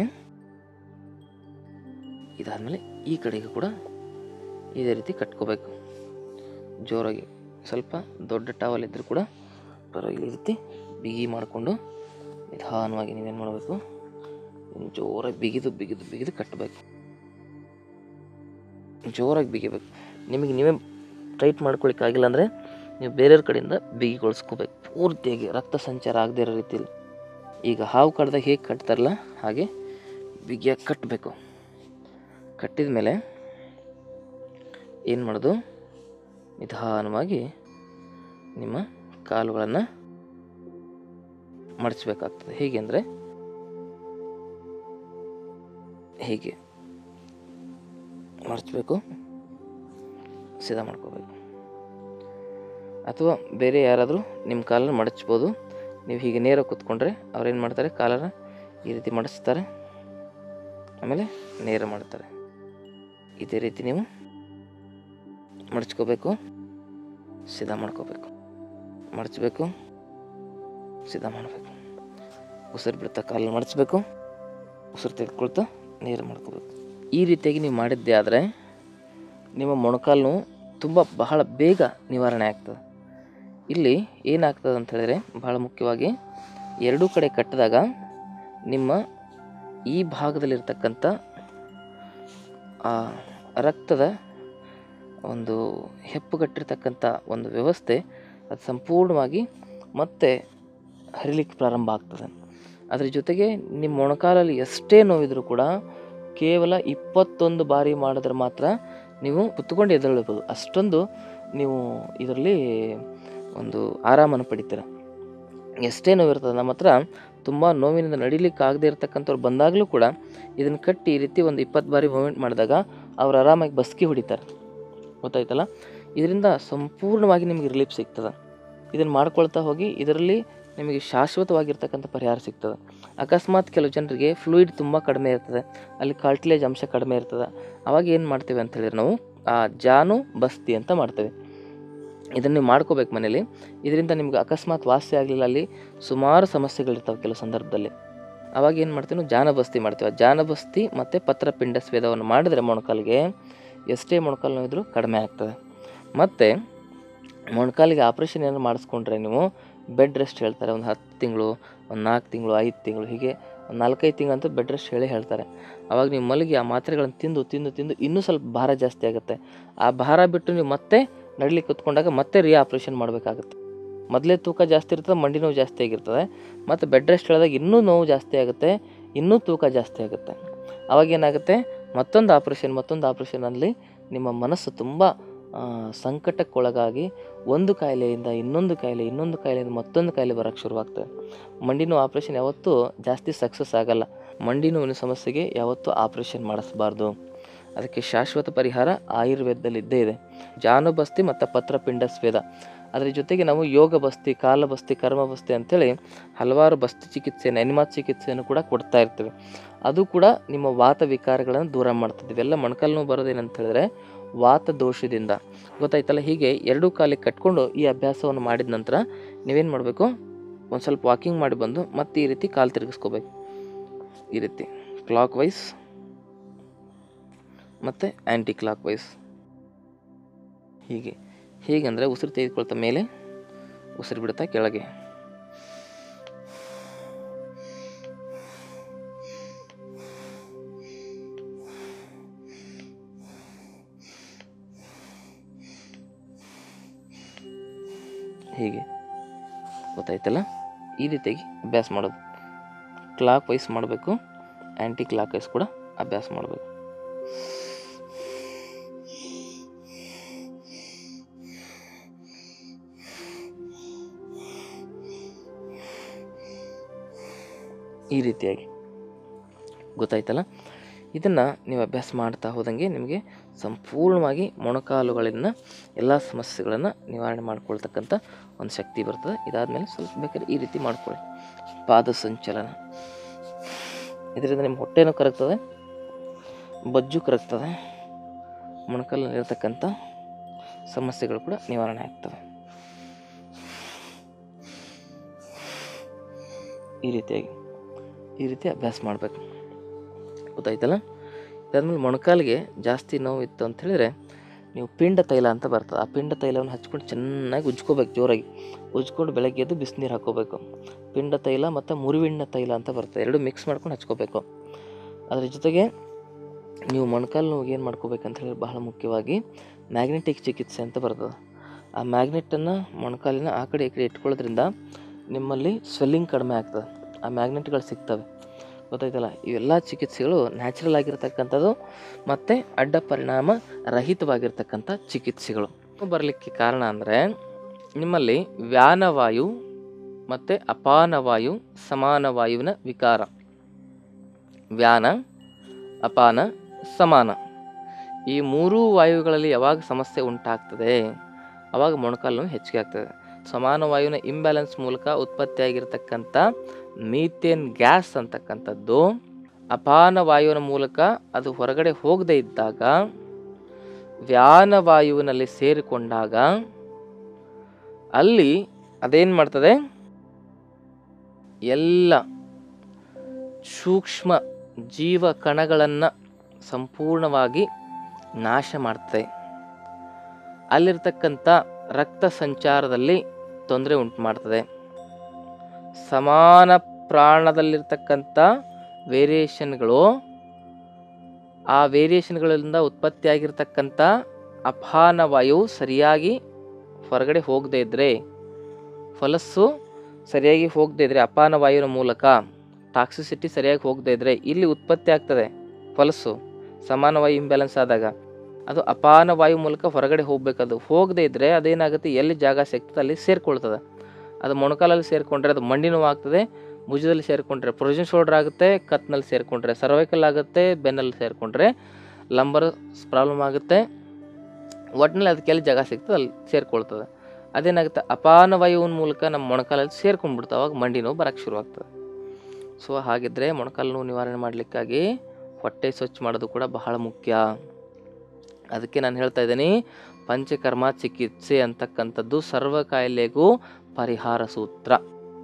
ಇದಾದಮೇಲೆ ಈ ಕಡೆಗೆ ಕೂಡ ಇದೇ ರೀತಿ ಕಟ್ಕೋಬೇಕು ಜೋರಾಗಿ ಸ್ವಲ್ಪ ದೊಡ್ಡ ಟವಲ್ ಇದ್ದರೂ ಕೂಡ ಪರವಾಗಿಲ್ಲ ಈ ರೀತಿ ಬಿಗಿ ಮಾಡಿಕೊಂಡು ನಿಧಾನವಾಗಿ ನೀವೇನು ಮಾಡಬೇಕು ಜೋರಾಗಿ ಬಿಗಿದು ಬಿಗಿದು ಬಿಗಿದು ಕಟ್ಟಬೇಕು ಜೋರಾಗಿ ಬಿಗಿಬೇಕು ನಿಮಗೆ ನೀವೇ ಟೈಟ್ ಮಾಡ್ಕೊಳಿಕ್ಕೆ ಆಗಿಲ್ಲ ಅಂದರೆ ನೀವು ಬೇರೆಯವ್ರ ಕಡೆಯಿಂದ ಬಿಗಿಗೊಳಿಸ್ಕೋಬೇಕು ಪೂರ್ತಿಯಾಗಿ ರಕ್ತ ಸಂಚಾರ ಆಗದೇ ಇರೋ ರೀತಿಯಲ್ಲಿ ಈಗ ಹಾವು ಕಡ್ದಾಗ ಹೇಗೆ ಕಟ್ತಾರಲ್ಲ ಹಾಗೆ ಬಿಗಿಯಾಗಿ ಕಟ್ಟಬೇಕು ಕಟ್ಟಿದ ಮೇಲೆ ಏನು ಮಾಡೋದು ನಿಧಾನವಾಗಿ ನಿಮ್ಮ ಕಾಲುಗಳನ್ನು ಮಡಚಬೇಕಾಗ್ತದೆ ಹೇಗೆ ಅಂದರೆ ಹೀಗೆ ಮಡಚಬೇಕು ಸೀದಾ ಮಾಡ್ಕೋಬೇಕು ಅಥವಾ ಬೇರೆ ಯಾರಾದರೂ ನಿಮ್ಮ ಕಾಲನ್ನು ಮಡಚ್ಬೋದು ನೀವು ಹೀಗೆ ನೇರ ಕೂತ್ಕೊಂಡ್ರೆ ಅವ್ರೇನು ಮಾಡ್ತಾರೆ ಕಾಲನ್ನು ಈ ರೀತಿ ಮಾಡಿಸ್ತಾರೆ ಆಮೇಲೆ ನೇರ ಮಾಡ್ತಾರೆ ಇದೇ ರೀತಿ ನೀವು ಮಡಚ್ಕೋಬೇಕು ಸೀದಾ ಮಾಡ್ಕೋಬೇಕು ಮಡಚಬೇಕು ಸೀದಾ ಮಾಡಬೇಕು ಉಸಿರು ಬಿಡ್ತಾ ಕಾಲಲ್ಲಿ ಮಡಚಬೇಕು ಉಸಿರು ತೆಗೆದುಕೊಳ್ತಾ ನೇರ ಮಾಡ್ಕೋಬೇಕು ಈ ರೀತಿಯಾಗಿ ನೀವು ಮಾಡಿದ್ದೇ ಆದರೆ ನಿಮ್ಮ ಮೊಣಕಾಲು ನೋವು ತುಂಬ ಬಹಳ ಬೇಗ ನಿವಾರಣೆ ಆಗ್ತದೆ ಇಲ್ಲಿ ಏನಾಗ್ತದೆ ಅಂತ ಹೇಳಿದ್ರೆ ಬಹಳ ಮುಖ್ಯವಾಗಿ ಎರಡೂ ಕಡೆ ಕಟ್ಟಿದಾಗ ನಿಮ್ಮ ಈ ಭಾಗದಲ್ಲಿರ್ತಕ್ಕಂಥ ಆ ರಕ್ತದ ಒಂದು ಹೆಪ್ಪುಗಟ್ಟಿರ್ತಕ್ಕಂಥ ಒಂದು ವ್ಯವಸ್ಥೆ ಅದು ಸಂಪೂರ್ಣವಾಗಿ ಮತ್ತೆ ಹರಿಲಿಕ್ಕೆ ಪ್ರಾರಂಭ ಆಗ್ತದೆ ಅದ್ರ ಜೊತೆಗೆ ನಿಮ್ಮ ಮೊಣಕಾಲಲ್ಲಿ ಎಷ್ಟೇ ನೋವಿದ್ರೂ ಕೂಡ ಕೇವಲ ಇಪ್ಪತ್ತೊಂದು ಬಾರಿ ಮಾಡಿದ್ರೆ ಮಾತ್ರ ನೀವು ಕುತ್ಕೊಂಡು ಎದ್ದೇಳಬಹುದು ಅಷ್ಟೊಂದು ನೀವು ಇದರಲ್ಲಿ ಒಂದು ಆರಾಮನ್ನು ಪಡಿತೀರ ಎಷ್ಟೇ ನೋವಿರ್ತದೆ ನಮ್ಮ ಹತ್ರ ತುಂಬ ನೋವಿನಿಂದ ನಡಿಲಿಕ್ಕೆ ಆಗದೆ ಇರ್ತಕ್ಕಂಥವ್ರು ಬಂದಾಗಲೂ ಕೂಡ ಇದನ್ನು ಕಟ್ಟಿ ಈ ರೀತಿ ಒಂದು ಇಪ್ಪತ್ತು ಬಾರಿ ಮೂಮೆಂಟ್ ಮಾಡಿದಾಗ ಅವ್ರು ಆರಾಮಾಗಿ ಬಸ್ಕಿ ಹೊಡಿತಾರೆ ಗೊತ್ತಾಯ್ತಲ್ಲ ಇದರಿಂದ ಸಂಪೂರ್ಣವಾಗಿ ನಿಮಗೆ ರಿಲೀಫ್ ಸಿಗ್ತದೆ ಇದನ್ನು ಮಾಡ್ಕೊಳ್ತಾ ಹೋಗಿ ಇದರಲ್ಲಿ ನಿಮಗೆ ಶಾಶ್ವತವಾಗಿರ್ತಕ್ಕಂಥ ಪರಿಹಾರ ಸಿಗ್ತದೆ ಅಕಸ್ಮಾತ್ ಕೆಲವು ಜನರಿಗೆ ಫ್ಲೂಯಿಡ್ ತುಂಬ ಕಡಿಮೆ ಇರ್ತದೆ ಅಲ್ಲಿ ಕಾರ್ಟಿಲೇಜ್ ಅಂಶ ಕಡಿಮೆ ಇರ್ತದೆ ಅವಾಗ ಏನು ಮಾಡ್ತೇವೆ ಅಂತ ಹೇಳಿದ್ರೆ ನಾವು ಆ ಜಾನು ಬಸ್ತಿ ಅಂತ ಮಾಡ್ತೇವೆ ಇದನ್ನು ನೀವು ಮಾಡ್ಕೋಬೇಕು ಮನೇಲಿ ಇದರಿಂದ ನಿಮ್ಗೆ ಅಕಸ್ಮಾತ್ ವಾಸಿ ಆಗಲಿಲ್ಲ ಅಲ್ಲಿ ಸುಮಾರು ಸಮಸ್ಯೆಗಳಿರ್ತವೆ ಕೆಲವು ಸಂದರ್ಭದಲ್ಲಿ ಅವಾಗ ಏನು ಮಾಡ್ತೀವಿ ನಾವು ಜಾನಬಸ್ತಿ ಮಾಡ್ತೀವಿ ಆ ಜಾನಬಸ್ತಿ ಮತ್ತು ಪತ್ರಪಿಂಡ ಸ್ವೇದವನ್ನು ಮಾಡಿದ್ರೆ ಮೊಣಕಾಲಿಗೆ ಎಷ್ಟೇ ಮೊಣಕಾಲು ನೋವಿದ್ರೂ ಕಡಿಮೆ ಆಗ್ತದೆ ಮತ್ತು ಮೊಣಕಾಲಿಗೆ ಆಪ್ರೇಷನ್ ಏನಾದ್ರು ಮಾಡಿಸ್ಕೊಂಡ್ರೆ ನೀವು ಬೆಡ್ ರೆಸ್ಟ್ ಹೇಳ್ತಾರೆ ಒಂದು ಹತ್ತು ತಿಂಗಳು ಒಂದು ನಾಲ್ಕು ತಿಂಗಳು ಐದು ತಿಂಗಳು ಹೀಗೆ ಒಂದು ನಾಲ್ಕೈದು ತಿಂಗಳಂತೂ ಬೆಡ್ ರೆಸ್ಟ್ ಹೇಳಿ ಹೇಳ್ತಾರೆ ಅವಾಗ ನೀವು ಮಲಗಿ ಆ ಮಾತ್ರೆಗಳನ್ನು ತಿಂದು ತಿಂದು ತಿಂದು ಇನ್ನೂ ಸ್ವಲ್ಪ ಭಾರ ಜಾಸ್ತಿ ಆಗುತ್ತೆ ಆ ಭಾರ ಬಿಟ್ಟು ನೀವು ಮತ್ತೆ ನಡಲಿಕ್ಕೆ ಕುತ್ಕೊಂಡಾಗ ಮತ್ತೆ ರೀ ಆಪ್ರೇಷನ್ ಮಾಡಬೇಕಾಗುತ್ತೆ ಮೊದಲೇ ತೂಕ ಜಾಸ್ತಿ ಇರ್ತದೆ ಮಂಡಿ ನೋವು ಜಾಸ್ತಿ ಆಗಿರ್ತದೆ ಮತ್ತು ಬೆಡ್ ರೆಸ್ಟ್ ಹೇಳಿದಾಗ ಇನ್ನೂ ನೋವು ಜಾಸ್ತಿ ಆಗುತ್ತೆ ಇನ್ನೂ ತೂಕ ಜಾಸ್ತಿ ಆಗುತ್ತೆ ಅವಾಗ ಏನಾಗುತ್ತೆ ಮತ್ತೊಂದು ಆಪ್ರೇಷನ್ ಮತ್ತೊಂದು ಆಪ್ರೇಷನಲ್ಲಿ ನಿಮ್ಮ ಮನಸ್ಸು ತುಂಬ ಆ, ಸಂಕಟಕ್ಕೊಳಗಾಗಿ ಒಂದು ಕಾಯಿಲೆಯಿಂದ ಇನ್ನೊಂದು ಕಾಯಿಲೆ ಇನ್ನೊಂದು ಕಾಯಿಲೆಯಿಂದ ಮತ್ತೊಂದು ಕಾಯಿಲೆ ಬರೋಕ್ಕೆ ಶುರುವಾಗ್ತದೆ ಮಂಡಿ ನೋವು ಆಪ್ರೇಷನ್ ಯಾವತ್ತೂ ಜಾಸ್ತಿ ಸಕ್ಸಸ್ ಆಗಲ್ಲ ಮಂಡಿ ನೋವಿನ ಸಮಸ್ಯೆಗೆ ಯಾವತ್ತೂ ಆಪ್ರೇಷನ್ ಮಾಡಿಸಬಾರ್ದು ಅದಕ್ಕೆ ಶಾಶ್ವತ ಪರಿಹಾರ ಆಯುರ್ವೇದದಲ್ಲಿ ಇದ್ದೇ ಇದೆ ಜಾನುಬಸ್ತಿ ಮತ್ತು ಪತ್ರಪಿಂಡ ಸ್ವೇದ ಅದರ ಜೊತೆಗೆ ನಾವು ಯೋಗ ಬಸ್ತಿ ಕಾಲ ಬಸ್ತಿ ಕರ್ಮ ಬಸ್ತಿ ಅಂತೇಳಿ ಹಲವಾರು ಬಸ್ತಿ ಚಿಕಿತ್ಸೆಯನ್ನು ಎನಿಮಾ ಚಿಕಿತ್ಸೆಯನ್ನು ಕೂಡ ಕೊಡ್ತಾ ಇರ್ತೀವಿ ಅದು ಕೂಡ ನಿಮ್ಮ ವಾತ ವಿಕಾರಗಳನ್ನು ದೂರ ಮಾಡ್ತದೆ ಇವೆಲ್ಲ ಮೊಣಕಾಲು ನೋವು ಬರೋದೇನಂತ ಹೇಳಿದ್ರೆ ವಾತ ದೋಷದಿಂದ ಗೊತ್ತಾಯ್ತಲ್ಲ ಹೀಗೆ ಎರಡೂ ಕಾಲಿಗೆ ಕಟ್ಕೊಂಡು ಈ ಅಭ್ಯಾಸವನ್ನು ಮಾಡಿದ ನಂತರ ನೀವೇನು ಮಾಡಬೇಕು ಒಂದು ಸ್ವಲ್ಪ ವಾಕಿಂಗ್ ಮಾಡಿ ಬಂದು ಮತ್ತೆ ಈ ರೀತಿ ಕಾಲು ತಿರುಗಿಸ್ಕೋಬೇಕು ಈ ರೀತಿ ಕ್ಲಾಕ್ ವೈಸ್ ಮತ್ತು ಆ್ಯಂಟಿ ಕ್ಲಾಕ್ ವೈಸ್ ಹೀಗೆ ಹೇಗೆಂದರೆ ಉಸಿರು ತೆಗೆದುಕೊಳ್ತಾ ಮೇಲೆ ಉಸಿರು ಬಿಡ್ತಾ ಕೆಳಗೆ ಹೀಗೆ ಗೊತ್ತಾಯ್ತಲ್ಲ ಈ ರೀತಿಯಾಗಿ ಅಭ್ಯಾಸ ಮಾಡೋದು ಕ್ಲಾಕ್ ವೈಸ್ ಮಾಡಬೇಕು ಆ್ಯಂಟಿ ಕ್ಲಾಕ್ ವೈಸ್ ಕೂಡ ಅಭ್ಯಾಸ ಮಾಡಬೇಕು ಈ ರೀತಿಯಾಗಿ ಗೊತ್ತಾಯ್ತಲ್ಲ ಇದನ್ನು ನೀವು ಅಭ್ಯಾಸ ಮಾಡ್ತಾ ಹೋದಂಗೆ ನಿಮಗೆ ಸಂಪೂರ್ಣವಾಗಿ ಮೊಣಕಾಲುಗಳಿಂದ ಎಲ್ಲ ಸಮಸ್ಯೆಗಳನ್ನು ನಿವಾರಣೆ ಮಾಡ್ಕೊಳ್ತಕ್ಕಂಥ ಒಂದು ಶಕ್ತಿ ಬರ್ತದೆ ಇದಾದಮೇಲೆ ಸ್ವಲ್ಪ ಬೇಕಾದ್ರೆ ಈ ರೀತಿ ಮಾಡ್ಕೊಳ್ಳಿ ಪಾದ ಸಂಚಲನ ಇದರಿಂದ ನಿಮ್ಮ ಹೊಟ್ಟೆನೂ ಕರಗ್ತದೆ ಬಜ್ಜು ಕರಗ್ತದೆ ಮೊಣಕಾಲಲ್ಲಿರ್ತಕ್ಕಂಥ ಸಮಸ್ಯೆಗಳು ಕೂಡ ನಿವಾರಣೆ ಆಗ್ತವೆ ಈ ರೀತಿಯಾಗಿ ಈ ರೀತಿ ಅಭ್ಯಾಸ ಮಾಡಬೇಕು ಗೊತ್ತಾಯ್ತಲ್ಲ ಇದಾದ್ಮೇಲೆ ಮೊಣಕಾಲಿಗೆ ಜಾಸ್ತಿ ನೋವು ಇತ್ತು ಅಂತ ಹೇಳಿದ್ರೆ ನೀವು ಪಿಂಡ ತೈಲ ಅಂತ ಬರ್ತದೆ ಆ ಪಿಂಡ ತೈಲವನ್ನು ಹಚ್ಕೊಂಡು ಚೆನ್ನಾಗಿ ಉಜ್ಕೋಬೇಕು ಜೋರಾಗಿ ಉಜ್ಕೊಂಡು ಬೆಳಗ್ಗೆ ಎದ್ದು ಬಿಸಿನೀರು ಹಾಕೋಬೇಕು ಪಿಂಡ ತೈಲ ಮತ್ತು ಮುರಿವಿಣ್ಣ ತೈಲ ಅಂತ ಬರ್ತದೆ ಎರಡು ಮಿಕ್ಸ್ ಮಾಡ್ಕೊಂಡು ಹಚ್ಕೋಬೇಕು ಅದ್ರ ಜೊತೆಗೆ ನೀವು ಮೊಣಕಾಲು ನೋವಿಗೆ ಏನು ಮಾಡ್ಕೋಬೇಕಂತ ಹೇಳಿದ್ರೆ ಬಹಳ ಮುಖ್ಯವಾಗಿ ಮ್ಯಾಗ್ನೆಟಿಕ್ ಚಿಕಿತ್ಸೆ ಅಂತ ಬರ್ತದೆ ಆ ಮ್ಯಾಗ್ನೆಟನ್ನು ಮೊಣಕಾಲಿನ ಆ ಕಡೆ ಈ ಕಡೆ ಇಟ್ಕೊಳ್ಳೋದ್ರಿಂದ ನಿಮ್ಮಲ್ಲಿ ಸ್ವೆಲ್ಲಿಂಗ್ ಕಡಿಮೆ ಆಗ್ತದೆ ಆ ಮ್ಯಾಗ್ನೆಟ್ಗಳು ಸಿಗ್ತವೆ ಗೊತ್ತಾಯ್ತಲ್ಲ ಇವೆಲ್ಲ ಚಿಕಿತ್ಸೆಗಳು ನ್ಯಾಚುರಲ್ ಆಗಿರ್ತಕ್ಕಂಥದ್ದು ಮತ್ತು ಅಡ್ಡ ಪರಿಣಾಮ ರಹಿತವಾಗಿರ್ತಕ್ಕಂಥ ಚಿಕಿತ್ಸೆಗಳು ಬರಲಿಕ್ಕೆ ಕಾರಣ ಅಂದರೆ ನಿಮ್ಮಲ್ಲಿ ವ್ಯಾನವಾಯು ಮತ್ತು ಅಪಾನವಾಯು ಸಮಾನವಾಯುವಿನ ವಿಕಾರ ವ್ಯಾನ ಅಪಾನ ಸಮಾನ ಈ ಮೂರೂ ವಾಯುಗಳಲ್ಲಿ ಯಾವಾಗ ಸಮಸ್ಯೆ ಉಂಟಾಗ್ತದೆ ಆವಾಗ ಮೊಣಕಾಲು ನೋವು ಹೆಚ್ಚಿಗೆ ಆಗ್ತದೆ ಸಮಾನ ವಾಯುವಿನ ಇಂಬ್ಯಾಲೆನ್ಸ್ ಮೂಲಕ ಉತ್ಪತ್ತಿಯಾಗಿರ್ತಕ್ಕಂಥ ಮೀಥೇನ್ ಗ್ಯಾಸ್ ಅಂತಕ್ಕಂಥದ್ದು ಅಪಾನ ವಾಯುವಿನ ಮೂಲಕ ಅದು ಹೊರಗಡೆ ಹೋಗದೇ ಇದ್ದಾಗ ವ್ಯಾನ ವಾಯುವಿನಲ್ಲಿ ಸೇರಿಕೊಂಡಾಗ ಅಲ್ಲಿ ಅದೇನು ಮಾಡ್ತದೆ ಎಲ್ಲ ಸೂಕ್ಷ್ಮ ಜೀವ ಕಣಗಳನ್ನು ಸಂಪೂರ್ಣವಾಗಿ ನಾಶ ಮಾಡ್ತದೆ ಅಲ್ಲಿರ್ತಕ್ಕಂಥ ರಕ್ತ ಸಂಚಾರದಲ್ಲಿ ತೊಂದರೆ ಉಂಟು ಮಾಡ್ತದೆ ಸಮಾನ ಪ್ರಾಣದಲ್ಲಿರ್ತಕ್ಕಂಥ ವೇರಿಯೇಷನ್ಗಳು ಆ ವೇರಿಯೇಷನ್ಗಳಿಂದ ಉತ್ಪತ್ತಿಯಾಗಿರ್ತಕ್ಕಂಥ ಅಪಾನ ವಾಯು ಸರಿಯಾಗಿ ಹೊರಗಡೆ ಹೋಗದೇ ಇದ್ದರೆ ಫಲಸ್ಸು ಸರಿಯಾಗಿ ಹೋಗದೇ ಇದ್ದರೆ ಅಪಾನ ವಾಯುವಿನ ಮೂಲಕ ಟಾಕ್ಸಿಸಿಟಿ ಸರಿಯಾಗಿ ಹೋಗದೇ ಇದ್ದರೆ ಇಲ್ಲಿ ಉತ್ಪತ್ತಿ ಆಗ್ತದೆ ಫಲಸ್ಸು ಸಮಾನ ವಾಯು ಇಂಬ್ಯಾಲೆನ್ಸ್ ಆದಾಗ ಅದು ಅಪಾನ ವಾಯು ಮೂಲಕ ಹೊರಗಡೆ ಹೋಗ್ಬೇಕದು ಹೋಗದೇ ಇದ್ದರೆ ಅದೇನಾಗುತ್ತೆ ಎಲ್ಲಿ ಜಾಗ ಸಿಗ್ತದೆ ಅಲ್ಲಿ ಸೇರ್ಕೊಳ್ತದೆ ಅದು ಮೊಣಕಾಲಲ್ಲಿ ಸೇರಿಕೊಂಡ್ರೆ ಅದು ಮಂಡಿ ನೋವು ಆಗ್ತದೆ ಭುಜದಲ್ಲಿ ಸೇರಿಕೊಂಡ್ರೆ ಪ್ರೊವಿಷನ್ ಶೋಲ್ಡರ್ ಆಗುತ್ತೆ ಕತ್ನಲ್ಲಿ ಸೇರಿಕೊಂಡ್ರೆ ಸರ್ವೈಕಲ್ ಆಗುತ್ತೆ ಬೆನ್ನಲ್ಲಿ ಸೇರಿಕೊಂಡ್ರೆ ಲಂಬರ್ ಪ್ರಾಬ್ಲಮ್ ಆಗುತ್ತೆ ಒಟ್ಟಿನಲ್ಲಿ ಅದಕ್ಕೆ ಎಲ್ಲಿ ಜಾಗ ಸಿಗ್ತದೆ ಅಲ್ಲಿ ಸೇರ್ಕೊಳ್ತದೆ ಅದೇನಾಗುತ್ತೆ ಅಪಾನ ವಾಯುವಿನ ಮೂಲಕ ನಮ್ಮ ಮೊಣಕಾಲಲ್ಲಿ ಸೇರ್ಕೊಂಡ್ಬಿಡ್ತಾವೆ ಅವಾಗ ಮಂಡಿ ನೋವು ಬರೋಕ್ಕೆ ಶುರುವಾಗ್ತದೆ ಸೊ ಹಾಗಿದ್ದರೆ ಮೊಣಕಾಲು ನೋವು ನಿವಾರಣೆ ಮಾಡಲಿಕ್ಕಾಗಿ ಹೊಟ್ಟೆ ಸ್ವಚ್ಛ ಮಾಡೋದು ಕೂಡ ಬಹಳ ಮುಖ್ಯ ಅದಕ್ಕೆ ನಾನು ಹೇಳ್ತಾ ಇದ್ದೀನಿ ಪಂಚಕರ್ಮ ಚಿಕಿತ್ಸೆ ಅಂತಕ್ಕಂಥದ್ದು ಸರ್ವ ಕಾಯಿಲೆಗೂ ಪರಿಹಾರ ಸೂತ್ರ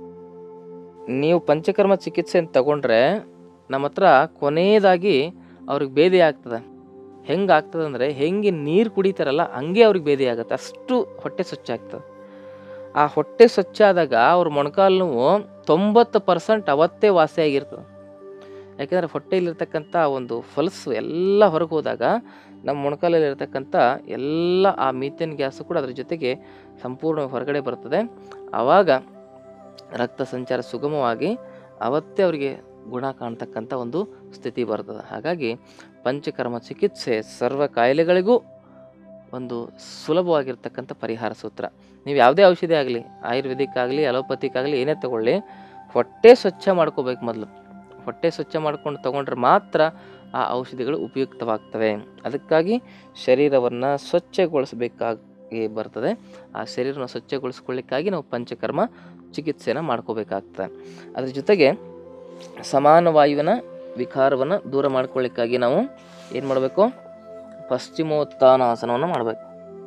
ನೀವು ಪಂಚಕರ್ಮ ಚಿಕಿತ್ಸೆ ಅಂತ ತಗೊಂಡ್ರೆ ನಮ್ಮ ಹತ್ರ ಕೊನೆಯದಾಗಿ ಅವ್ರಿಗೆ ಭೇದಿ ಆಗ್ತದೆ ಹೆಂಗೆ ಆಗ್ತದೆ ಅಂದರೆ ಹೆಂಗೆ ನೀರು ಕುಡಿತಾರಲ್ಲ ಹಂಗೆ ಅವ್ರಿಗೆ ಭೇದಿ ಆಗುತ್ತೆ ಅಷ್ಟು ಹೊಟ್ಟೆ ಸ್ವಚ್ಛ ಆಗ್ತದೆ ಆ ಹೊಟ್ಟೆ ಸ್ವಚ್ಛ ಆದಾಗ ಅವ್ರ ಮೊಣಕಾಲು ನೋವು ತೊಂಬತ್ತು ಪರ್ಸೆಂಟ್ ಅವತ್ತೇ ವಾಸಿಯಾಗಿರ್ತದೆ ಯಾಕೆಂದರೆ ಹೊಟ್ಟೆಯಲ್ಲಿರ್ತಕ್ಕಂಥ ಒಂದು ಫಲಸ್ಸು ಎಲ್ಲ ಹೊರಗೆ ಹೋದಾಗ ನಮ್ಮ ಮೊಣಕಾಲಲ್ಲಿರ್ತಕ್ಕಂಥ ಎಲ್ಲ ಆ ಮೀಥೇನ್ ಗ್ಯಾಸು ಕೂಡ ಅದ್ರ ಜೊತೆಗೆ ಸಂಪೂರ್ಣ ಹೊರಗಡೆ ಬರ್ತದೆ ಆವಾಗ ರಕ್ತ ಸಂಚಾರ ಸುಗಮವಾಗಿ ಅವತ್ತೇ ಅವರಿಗೆ ಗುಣ ಕಾಣ್ತಕ್ಕಂಥ ಒಂದು ಸ್ಥಿತಿ ಬರ್ತದೆ ಹಾಗಾಗಿ ಪಂಚಕರ್ಮ ಚಿಕಿತ್ಸೆ ಸರ್ವ ಕಾಯಿಲೆಗಳಿಗೂ ಒಂದು ಸುಲಭವಾಗಿರ್ತಕ್ಕಂಥ ಪರಿಹಾರ ಸೂತ್ರ ನೀವು ಯಾವುದೇ ಔಷಧಿ ಆಗಲಿ ಆಯುರ್ವೇದಿಕ್ ಆಗಲಿ ಅಲೋಪತಿಕ್ ಆಗಲಿ ಏನೇ ತಗೊಳ್ಳಿ ಹೊಟ್ಟೆ ಸ್ವಚ್ಛ ಮಾಡ್ಕೋಬೇಕು ಮೊದಲು ಹೊಟ್ಟೆ ಸ್ವಚ್ಛ ಮಾಡ್ಕೊಂಡು ತಗೊಂಡ್ರೆ ಮಾತ್ರ ಆ ಔಷಧಿಗಳು ಉಪಯುಕ್ತವಾಗ್ತವೆ ಅದಕ್ಕಾಗಿ ಶರೀರವನ್ನು ಸ್ವಚ್ಛಗೊಳಿಸಬೇಕಾಗಿ ಬರ್ತದೆ ಆ ಶರೀರನ ಸ್ವಚ್ಛಗೊಳಿಸ್ಕೊಳ್ಳಿಕ್ಕಾಗಿ ನಾವು ಪಂಚಕರ್ಮ ಚಿಕಿತ್ಸೆನ ಮಾಡ್ಕೋಬೇಕಾಗ್ತದೆ ಅದ್ರ ಜೊತೆಗೆ ಸಮಾನ ವಾಯುವಿನ ವಿಕಾರವನ್ನು ದೂರ ಮಾಡ್ಕೊಳ್ಳಿಕ್ಕಾಗಿ ನಾವು ಏನು ಮಾಡಬೇಕು ಪಶ್ಚಿಮೋತ್ಥಾನಾಸನವನ್ನು ಮಾಡಬೇಕು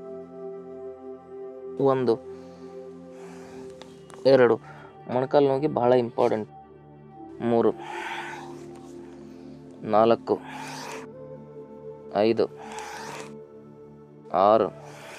ಒಂದು ಎರಡು ಮೊಣಕಾಲು ನೋವಿಗೆ ಬಹಳ ಇಂಪಾರ್ಟೆಂಟ್ ಮೂರು ನಾಲ್ಕು ಐದು ಆರು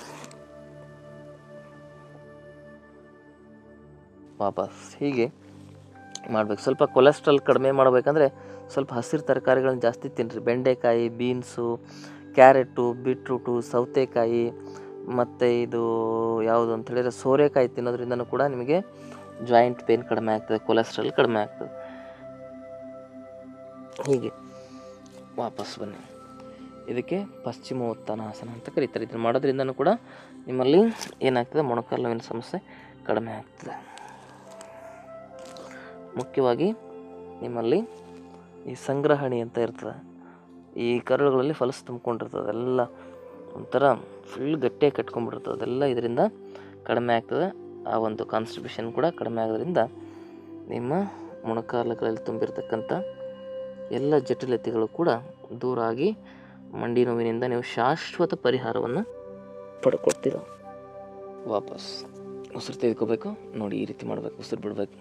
ವಾಪಸ್ ಹೀಗೆ ಮಾಡ್ಬೇಕು ಸ್ವಲ್ಪ ಕೊಲೆಸ್ಟ್ರಾಲ್ ಕಡಿಮೆ ಮಾಡಬೇಕಂದ್ರೆ ಸ್ವಲ್ಪ ಹಸಿರು ತರಕಾರಿಗಳನ್ನ ಜಾಸ್ತಿ ತಿನ್ನಿರಿ ಬೆಂಡೆಕಾಯಿ ಬೀನ್ಸು ಕ್ಯಾರೆಟು ಬೀಟ್ರೂಟು ಸೌತೆಕಾಯಿ ಮತ್ತು ಇದು ಯಾವುದು ಅಂತ ಹೇಳಿದರೆ ಸೋರೆಕಾಯಿ ತಿನ್ನೋದ್ರಿಂದನೂ ಕೂಡ ನಿಮಗೆ ಜಾಯಿಂಟ್ ಪೇನ್ ಕಡಿಮೆ ಆಗ್ತದೆ ಕೊಲೆಸ್ಟ್ರಾಲ್ ಕಡಿಮೆ ಆಗ್ತದೆ ಹೀಗೆ ವಾಪಸ್ ಬನ್ನಿ ಇದಕ್ಕೆ ಪಶ್ಚಿಮೋತ್ಥಾನಾಸನ ಅಂತ ಕರೀತಾರೆ ಇದನ್ನು ಮಾಡೋದ್ರಿಂದನೂ ಕೂಡ ನಿಮ್ಮಲ್ಲಿ ಏನಾಗ್ತದೆ ಮೊಣಕಾಲು ನೋವಿನ ಸಮಸ್ಯೆ ಕಡಿಮೆ ಆಗ್ತದೆ ಮುಖ್ಯವಾಗಿ ನಿಮ್ಮಲ್ಲಿ ಈ ಸಂಗ್ರಹಣಿ ಅಂತ ಇರ್ತದೆ ಈ ಕರುಳುಗಳಲ್ಲಿ ಫಲಸ್ ತುಂಬ್ಕೊಂಡಿರ್ತದೆ ಅದೆಲ್ಲ ಒಂಥರ ಫುಲ್ ಗಟ್ಟಿಯಾಗಿ ಕಟ್ಕೊಂಡ್ಬಿಟ್ಟಿರ್ತದೆ ಅದೆಲ್ಲ ಇದರಿಂದ ಕಡಿಮೆ ಆಗ್ತದೆ ಆ ಒಂದು ಕಾನ್ಸ್ಟಿಪೇಷನ್ ಕೂಡ ಕಡಿಮೆ ಆಗೋದ್ರಿಂದ ನಿಮ್ಮ ಮೊಣಕಾಲುಗಳಲ್ಲಿ ತುಂಬಿರ್ತಕ್ಕಂಥ ಎಲ್ಲ ಜಟಿಲತೆಗಳು ಕೂಡ ದೂರ ಆಗಿ ಮಂಡಿ ನೋವಿನಿಂದ ನೀವು ಶಾಶ್ವತ ಪರಿಹಾರವನ್ನು ಪಡ್ಕೊಳ್ತೀರ ವಾಪಸ್ ಉಸಿರು ತೆಗೆದುಕೋಬೇಕು ನೋಡಿ ಈ ರೀತಿ ಮಾಡಬೇಕು ಉಸಿರು ಬಿಡಬೇಕು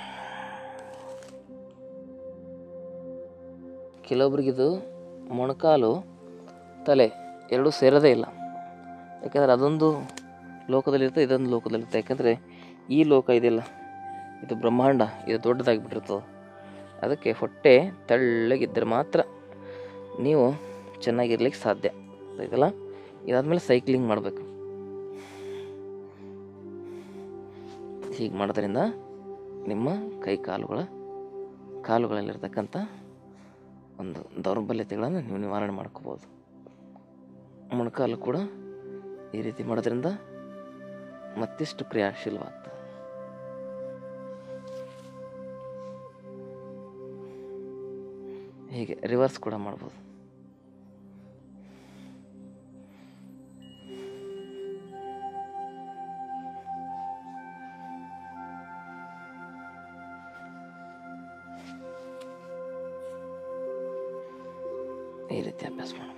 ಕೆಲವೊಬ್ರಿಗಿದು ಮೊಣಕಾಲು ತಲೆ ಎರಡೂ ಸೇರೋದೇ ಇಲ್ಲ ಯಾಕೆಂದರೆ ಅದೊಂದು ಲೋಕದಲ್ಲಿರುತ್ತೆ ಇದೊಂದು ಲೋಕದಲ್ಲಿರುತ್ತೆ ಯಾಕೆಂದರೆ ಈ ಲೋಕ ಇದೆಯಲ್ಲ ಇದು ಬ್ರಹ್ಮಾಂಡ ಇದು ದೊಡ್ಡದಾಗಿಬಿಟ್ಟಿರ್ತದೆ ಅದಕ್ಕೆ ಹೊಟ್ಟೆ ತೆಳ್ಳಗಿದ್ದರೆ ಮಾತ್ರ ನೀವು ಚೆನ್ನಾಗಿರ್ಲಿಕ್ಕೆ ಸಾಧ್ಯ ಆಯ್ತಲ್ಲ ಇದಾದಮೇಲೆ ಸೈಕ್ಲಿಂಗ್ ಮಾಡಬೇಕು ಹೀಗೆ ಮಾಡೋದ್ರಿಂದ ನಿಮ್ಮ ಕೈ ಕಾಲುಗಳ ಕಾಲುಗಳಲ್ಲಿರ್ತಕ್ಕಂಥ ಒಂದು ದೌರ್ಬಲ್ಯತೆಗಳನ್ನು ನೀವು ನಿವಾರಣೆ ಮಾಡ್ಕೋಬೋದು ಮೊಣಕಾಲು ಕೂಡ ಈ ರೀತಿ ಮಾಡೋದ್ರಿಂದ ಮತ್ತಿಷ್ಟು ಕ್ರಿಯಾಶೀಲವಾಗ್ತದೆ ಹೀಗೆ ರಿವರ್ಸ್ ಕೂಡ ಮಾಡ್ಬೋದು ಈ ರೀತಿ ಅಭ್ಯಾಸ ಮಾಡಬೇಕು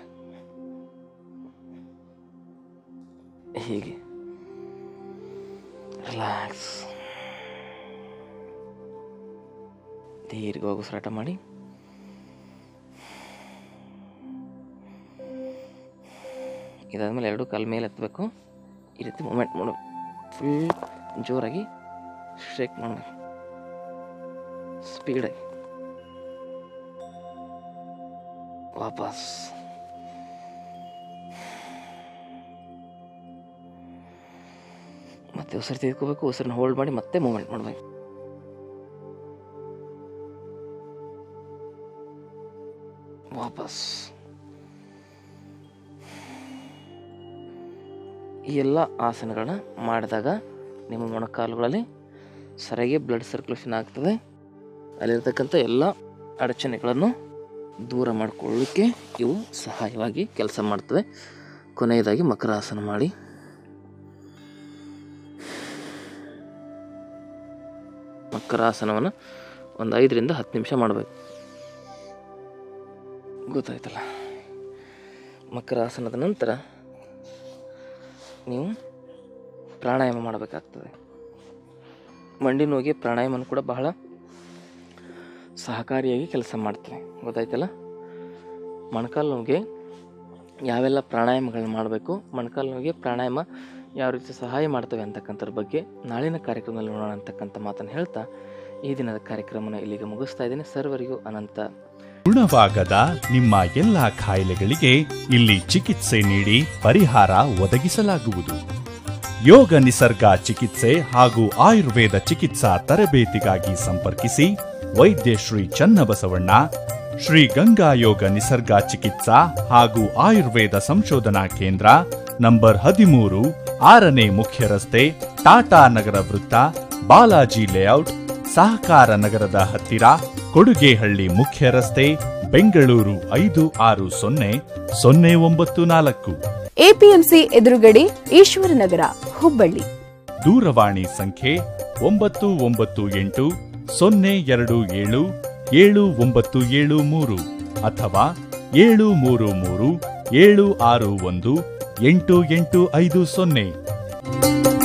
ಹೀಗೆ ರಿಲ್ಯಾಕ್ಸ್ ದೀರ್ಘವಾಗಿ ಉಸಿರಾಟ ಮಾಡಿ ಇದಾದ್ಮೇಲೆ ಎರಡು ಕಾಲ ಮೇಲೆ ಎತ್ತಬೇಕು ಈ ರೀತಿ ಮೂಮೆಂಟ್ ಮಾಡಬೇಕು ಫುಲ್ ಜೋರಾಗಿ ಶೇಕ್ ಮಾಡಬೇಕು ಸ್ಪೀಡಾಗಿ ವಾಪಸ್ ಮತ್ತೆ ಉಸಿರು ತೆಗೆದುಕೋಬೇಕು ಉಸಿರನ್ನ ಹೋಲ್ಡ್ ಮಾಡಿ ಮತ್ತೆ ಮೂಮೆಂಟ್ ಮಾಡಬೇಕು ವಾಪಸ್ ಈ ಎಲ್ಲ ಆಸನಗಳನ್ನ ಮಾಡಿದಾಗ ನಿಮ್ಮ ಮೊಣಕಾಲುಗಳಲ್ಲಿ ಸರಿಯಾಗಿ ಬ್ಲಡ್ ಸರ್ಕ್ಯುಲೇಷನ್ ಆಗ್ತದೆ ಅಲ್ಲಿರ್ತಕ್ಕಂಥ ಎಲ್ಲ ಅಡಚಣೆಗಳನ್ನು ದೂರ ಮಾಡಿಕೊಳ್ಳಲಿಕ್ಕೆ ಇವು ಸಹಾಯವಾಗಿ ಕೆಲಸ ಮಾಡ್ತವೆ ಕೊನೆಯದಾಗಿ ಮಕರಾಸನ ಮಾಡಿ ಮಕರಾಸನವನ್ನು ಒಂದು ಐದರಿಂದ ಹತ್ತು ನಿಮಿಷ ಮಾಡಬೇಕು ಗೊತ್ತಾಯ್ತಲ್ಲ ಮಕರಾಸನದ ನಂತರ ನೀವು ಪ್ರಾಣಾಯಾಮ ಮಾಡಬೇಕಾಗ್ತದೆ ಮಂಡಿ ನೋವಿಗೆ ಪ್ರಾಣಾಯಾಮನ ಕೂಡ ಬಹಳ ಸಹಕಾರಿಯಾಗಿ ಕೆಲಸ ಮಾಡ್ತದೆ ಗೊತ್ತಾಯ್ತಲ್ಲ ಮೊಣಕಾಲು ನೋವಿಗೆ ಯಾವೆಲ್ಲ ಪ್ರಾಣಾಯಾಮಗಳನ್ನ ಮಾಡಬೇಕು ಮೊಣಕಾಲು ನೋವಿಗೆ ಪ್ರಾಣಾಯಾಮ ಯಾವ ರೀತಿ ಸಹಾಯ ಮಾಡ್ತವೆ ಅಂತಕ್ಕಂಥದ್ರ ಬಗ್ಗೆ ನಾಳಿನ ಕಾರ್ಯಕ್ರಮದಲ್ಲಿ ನೋಡೋಣ ಅಂತಕ್ಕಂಥ ಮಾತನ್ನು ಹೇಳ್ತಾ ಈ ದಿನದ ಕಾರ್ಯಕ್ರಮನ ಇಲ್ಲಿಗೆ ಮುಗಿಸ್ತಾ ಇದ್ದೀನಿ ಸರ್ವರಿಗೂ ಅನಂತ ಗುಣವಾಗದ ನಿಮ್ಮ ಎಲ್ಲಾ ಕಾಯಿಲೆಗಳಿಗೆ ಇಲ್ಲಿ ಚಿಕಿತ್ಸೆ ನೀಡಿ ಪರಿಹಾರ ಒದಗಿಸಲಾಗುವುದು ಯೋಗ ನಿಸರ್ಗ ಚಿಕಿತ್ಸೆ ಹಾಗೂ ಆಯುರ್ವೇದ ಚಿಕಿತ್ಸಾ ತರಬೇತಿಗಾಗಿ ಸಂಪರ್ಕಿಸಿ ವೈದ್ಯ ಶ್ರೀ ಚನ್ನಬಸವಣ್ಣ ಶ್ರೀ ಗಂಗಾ ಯೋಗ ನಿಸರ್ಗ ಚಿಕಿತ್ಸಾ ಹಾಗೂ ಆಯುರ್ವೇದ ಸಂಶೋಧನಾ ಕೇಂದ್ರ ನಂಬರ್ ಹದಿಮೂರು ಆರನೇ ಮುಖ್ಯ ರಸ್ತೆ ಟಾಟಾ ನಗರ ವೃತ್ತ ಬಾಲಾಜಿ ಲೇಔಟ್ ಸಹಕಾರ ನಗರದ ಹತ್ತಿರ ಕೊಡುಗೆಹಳ್ಳಿ ಮುಖ್ಯ ರಸ್ತೆ ಬೆಂಗಳೂರು ಐದು ಆರು ಸೊನ್ನೆ ಸೊನ್ನೆ ಒಂಬತ್ತು ನಾಲ್ಕು ಎಪಿಎಂಸಿ ಎದುರುಗಡೆ ಈಶ್ವರನಗರ ಹುಬ್ಬಳ್ಳಿ ದೂರವಾಣಿ ಸಂಖ್ಯೆ ಒಂಬತ್ತು ಒಂಬತ್ತು ಎಂಟು ಸೊನ್ನೆ ಎರಡು ಏಳು ಏಳು ಒಂಬತ್ತು ಏಳು ಮೂರು ಅಥವಾ ಏಳು ಮೂರು ಮೂರು ಏಳು ಆರು ಒಂದು ಎಂಟು ಎಂಟು ಐದು ಸೊನ್ನೆ